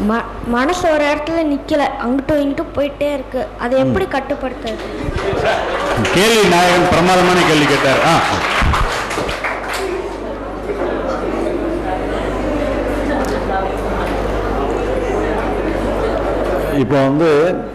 ம மனசு ஒரு இடத்துல நிற்கல அங்கிட்டும் இங்கிட்டும் போயிட்டே இருக்கு அதை எப்படி கட்டுப்படுத்துறது கேள்வி நாயகன் பிரமாதமான கேள்வி கேட்டார் ஆ இப்போ வந்து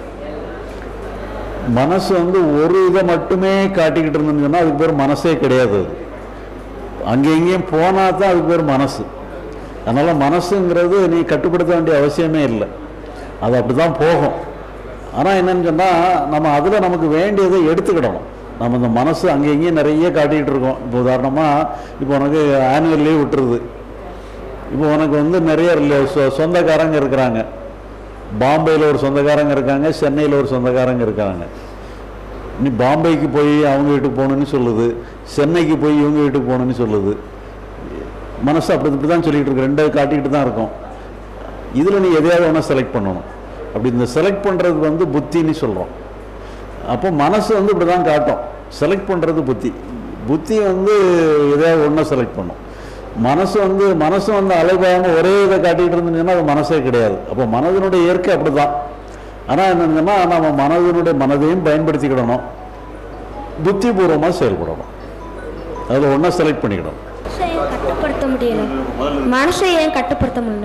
மனசு வந்து ஒரு இதை மட்டுமே காட்டிக்கிட்டு இருந்ததுன்னு சொன்னா அதுக்கு பேர் மனசே கிடையாது அது அங்கே இங்கேயும் போனால் தான் அதுக்கு பேர் மனசு அதனால மனசுங்கிறது நீ கட்டுப்படுத்த வேண்டிய அவசியமே இல்லை அது அப்படி தான் போகும் ஆனால் என்னன்னு சொன்னால் நம்ம அதில் நமக்கு வேண்டியதை எடுத்துக்கிடணும் நம்ம இந்த மனசு அங்கே இங்கேயும் நிறைய காட்டிக்கிட்டு இருக்கோம் இப்போ உதாரணமாக இப்போ உனக்கு ஆனுவல் லீவ் விட்டுருது இப்போ உனக்கு வந்து நிறைய ரிலே- சொ- சொந்தக்காரங்க இருக்கிறாங்க பாம்பேயில் ஒரு சொந்தக்காரங்க இருக்காங்க சென்னையில் ஒரு சொந்தக்காரங்க இருக்காங்க நீ பாம்பேக்கு போய் அவங்க வீட்டுக்கு போகணுன்னு சொல்லுது சென்னைக்கு போய் இவங்க வீட்டுக்கு போகணுன்னு சொல்லுது மனசு அப்படி இப்படி தான் சொல்லிட்டு இருக்கு ரெண்டாவது காட்டிக்கிட்டு தான் இருக்கும் இதில் நீ எதையாவது ஒன்றா செலக்ட் பண்ணணும் அப்படி இந்த செலக்ட் பண்ணுறது வந்து புத்தின்னு சொல்கிறோம் அப்போ மனசு வந்து இப்படி தான் காட்டும் செலக்ட் பண்ணுறது புத்தி புத்தி வந்து எதையாவது ஒன்றா செலக்ட் பண்ணும் மனசு வந்து மனசு வந்து அலைபாயாமல் ஒரே இதை காட்டிகிட்டு இருந்துச்சுன்னா அது மனசே கிடையாது அப்போ மனதினுடைய இயற்கை அப்படி தான் ஆனால் என்னங்கன்னா நம்ம மனதினுடைய மனதையும் பயன்படுத்திக்கிடணும் புத்திபூர்வமாக செயல்படணும் அதில் ஒன்றா செலக்ட் பண்ணிக்கிடணும் மனசை ஏன் கட்டுப்படுத்த முடியல மனசை ஏன் கட்டுப்படுத்த முடியல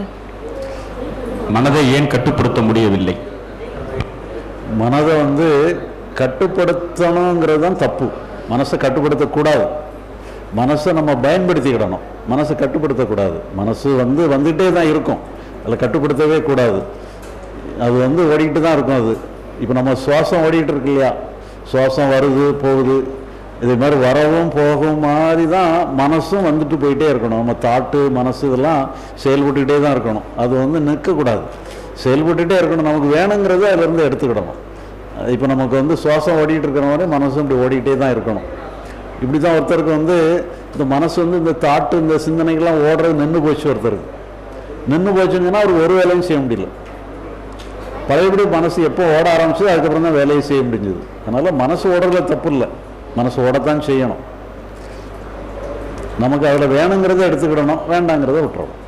மனதை ஏன் கட்டுப்படுத்த முடியவில்லை மனதை வந்து கட்டுப்படுத்தணுங்கிறது தான் தப்பு மனசை கட்டுப்படுத்தக்கூடாது மனசை நம்ம பயன்படுத்திக்கிடணும் மனசை கட்டுப்படுத்தக்கூடாது மனசு வந்து வந்துகிட்டே தான் இருக்கும் அதில் கட்டுப்படுத்தவே கூடாது அது வந்து ஓடிக்கிட்டு தான் இருக்கும் அது இப்போ நம்ம சுவாசம் ஓடிக்கிட்டு இருக்கு இல்லையா சுவாசம் வருது போகுது இதே மாதிரி வரவும் போகும் மாதிரி தான் மனசும் வந்துட்டு போயிட்டே இருக்கணும் நம்ம தாட்டு மனசு இதெல்லாம் செயல்பட்டுக்கிட்டே தான் இருக்கணும் அது வந்து நிற்கக்கூடாது செயல்பட்டுகிட்டே இருக்கணும் நமக்கு வேணுங்கிறத அதிலிருந்து எடுத்துக்கிடணும் இப்போ நமக்கு வந்து சுவாசம் ஓடிட்டு இருக்கிற மாதிரி மனசும் இப்படி ஓடிக்கிட்டே தான் இருக்கணும் இப்படி தான் ஒருத்தருக்கு வந்து இந்த மனசு வந்து இந்த தாட்டு இந்த சிந்தனைகள்லாம் ஓடுறது நின்று போச்சு ஒருத்தருக்கு நின்று போச்சுங்கன்னா அவர் ஒரு வேலையும் செய்ய முடியல பழையபடி மனசு எப்போ ஓட ஆரம்பிச்சது அதுக்கப்புறம் தான் வேலையை செய்ய முடிஞ்சது அதனால் மனசு ஓடுறதுல தப்பு இல்லை மனசு ஓடத்தான் செய்யணும் நமக்கு அதில் வேணுங்கிறத எடுத்துக்கிடணும் வேண்டாங்கிறத விட்டுறணும்